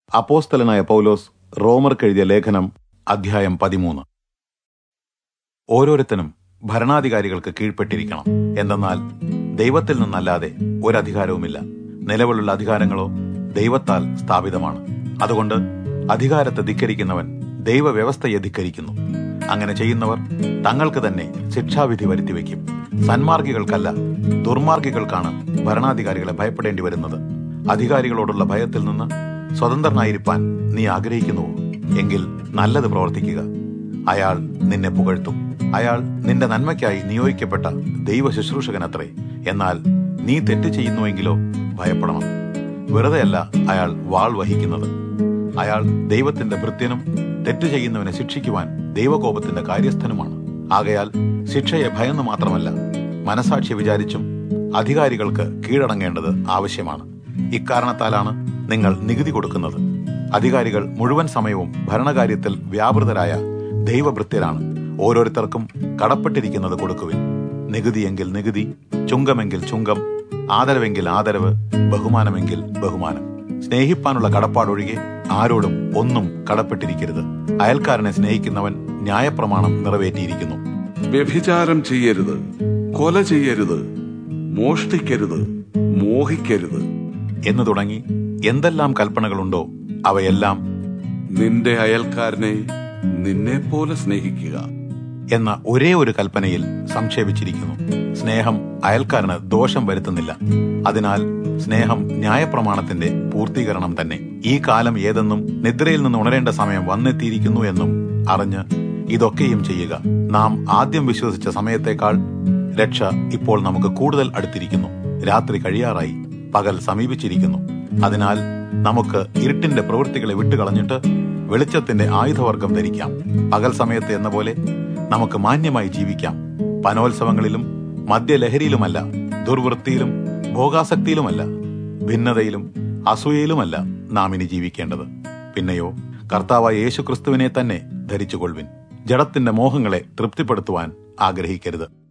അപ്പോസ്തലനായ പൗലോസ് റോമർക്കെഴുതിയ ലേഖനം അധ്യായം പതിമൂന്ന് ഓരോരുത്തനും ഭരണാധികാരികൾക്ക് കീഴ്പ്പെട്ടിരിക്കണം എന്തെന്നാൽ ദൈവത്തിൽ നിന്നല്ലാതെ ഒരധികാരവുമില്ല നിലവിലുള്ള അധികാരങ്ങളോ ദൈവത്താൽ സ്ഥാപിതമാണ് അതുകൊണ്ട് അധികാരത്തെ ധിക്കരിക്കുന്നവൻ ദൈവവ്യവസ്ഥയെ ധിക്കരിക്കുന്നു അങ്ങനെ ചെയ്യുന്നവർ തങ്ങൾക്ക് തന്നെ ശിക്ഷാവിധി വരുത്തിവെക്കും സന്മാർഗികൾക്കല്ല ദുർമാർഗികൾക്കാണ് ഭരണാധികാരികളെ ഭയപ്പെടേണ്ടി വരുന്നത് അധികാരികളോടുള്ള ഭയത്തിൽ നിന്ന് സ്വതന്ത്രനായിരിക്കാൻ നീ ആഗ്രഹിക്കുന്നുവോ എങ്കിൽ നല്ലത് പ്രവർത്തിക്കുക അയാൾ നിന്നെ പുകഴ്ത്തും അയാൾ നിന്റെ നന്മയ്ക്കായി നിയോഗിക്കപ്പെട്ട ദൈവ ശുശ്രൂഷകനത്രേ എന്നാൽ നീ തെറ്റ് ചെയ്യുന്നുവെങ്കിലോ ഭയപ്പെടണം വെറുതെയല്ല അയാൾ വാൾ വഹിക്കുന്നത് അയാൾ ദൈവത്തിന്റെ ഭൃത്യനും തെറ്റ് ചെയ്യുന്നവനെ ശിക്ഷിക്കുവാൻ ദൈവകോപത്തിന്റെ കാര്യസ്ഥനുമാണ് ആകയാൽ ശിക്ഷയെ ഭയന്നു മാത്രമല്ല മനസാക്ഷി വിചാരിച്ചും അധികാരികൾക്ക് കീഴടങ്ങേണ്ടത് ആവശ്യമാണ് ഇക്കാരണത്താലാണ് നിങ്ങൾ നികുതി കൊടുക്കുന്നത് അധികാരികൾ മുഴുവൻ സമയവും ഭരണകാര്യത്തിൽ വ്യാപൃതരായ ദൈവഭൃത്യരാണ് ഓരോരുത്തർക്കും കടപ്പെട്ടിരിക്കുന്നത് കൊടുക്കുവിൻ നികുതിയെങ്കിൽ നികുതി ചുങ്കമെങ്കിൽ ചുങ്കം ആദരവെങ്കിൽ ആദരവ് ബഹുമാനമെങ്കിൽ ബഹുമാനം സ്നേഹിപ്പാനുള്ള കടപ്പാടൊഴികെ ആരോടും ഒന്നും കടപ്പെട്ടിരിക്കരുത് അയൽക്കാരനെ സ്നേഹിക്കുന്നവൻ ന്യായപ്രമാണം നിറവേറ്റിയിരിക്കുന്നു വ്യഭിചാരം ചെയ്യരുത് കൊല ചെയ്യരുത് മോഷ്ടിക്കരുത് മോഹിക്കരുത് എന്ന് തുടങ്ങി എന്തെല്ലാം കൽപ്പനകളുണ്ടോ അവയെല്ലാം നിന്റെ അയൽക്കാരനെ നിന്നെ പോലെ സ്നേഹിക്കുക എന്ന ഒരേ ഒരു കൽപ്പനയിൽ സംക്ഷേപിച്ചിരിക്കുന്നു സ്നേഹം അയൽക്കാരന് ദോഷം വരുത്തുന്നില്ല അതിനാൽ സ്നേഹം ന്യായപ്രമാണത്തിന്റെ പൂർത്തീകരണം തന്നെ ഈ കാലം ഏതെന്നും നിദ്രയിൽ നിന്ന് ഉണരേണ്ട സമയം വന്നെത്തിയിരിക്കുന്നു എന്നും അറിഞ്ഞ് ഇതൊക്കെയും ചെയ്യുക നാം ആദ്യം വിശ്വസിച്ച സമയത്തേക്കാൾ രക്ഷ ഇപ്പോൾ നമുക്ക് കൂടുതൽ അടുത്തിരിക്കുന്നു രാത്രി കഴിയാറായി പകൽ സമീപിച്ചിരിക്കുന്നു അതിനാൽ നമുക്ക് ഇരുട്ടിന്റെ പ്രവൃത്തികളെ വിട്ടുകളഞ്ഞിട്ട് വെളിച്ചത്തിന്റെ ആയുധവർഗം ധരിക്കാം പകൽ സമയത്ത് എന്ന പോലെ നമുക്ക് മാന്യമായി ജീവിക്കാം പനോത്സവങ്ങളിലും മദ്യലഹരിയിലുമല്ല ദുർവൃത്തിയിലും ഭോഗാസക്തിയിലുമല്ല ഭിന്നതയിലും അസൂയയിലുമല്ല നാം ഇനി ജീവിക്കേണ്ടത് പിന്നെയോ കർത്താവായ യേശുക്രിസ്തുവിനെ തന്നെ ധരിച്ചുകൊള്ളുവിൻ ജഡത്തിന്റെ മോഹങ്ങളെ തൃപ്തിപ്പെടുത്തുവാൻ ആഗ്രഹിക്കരുത്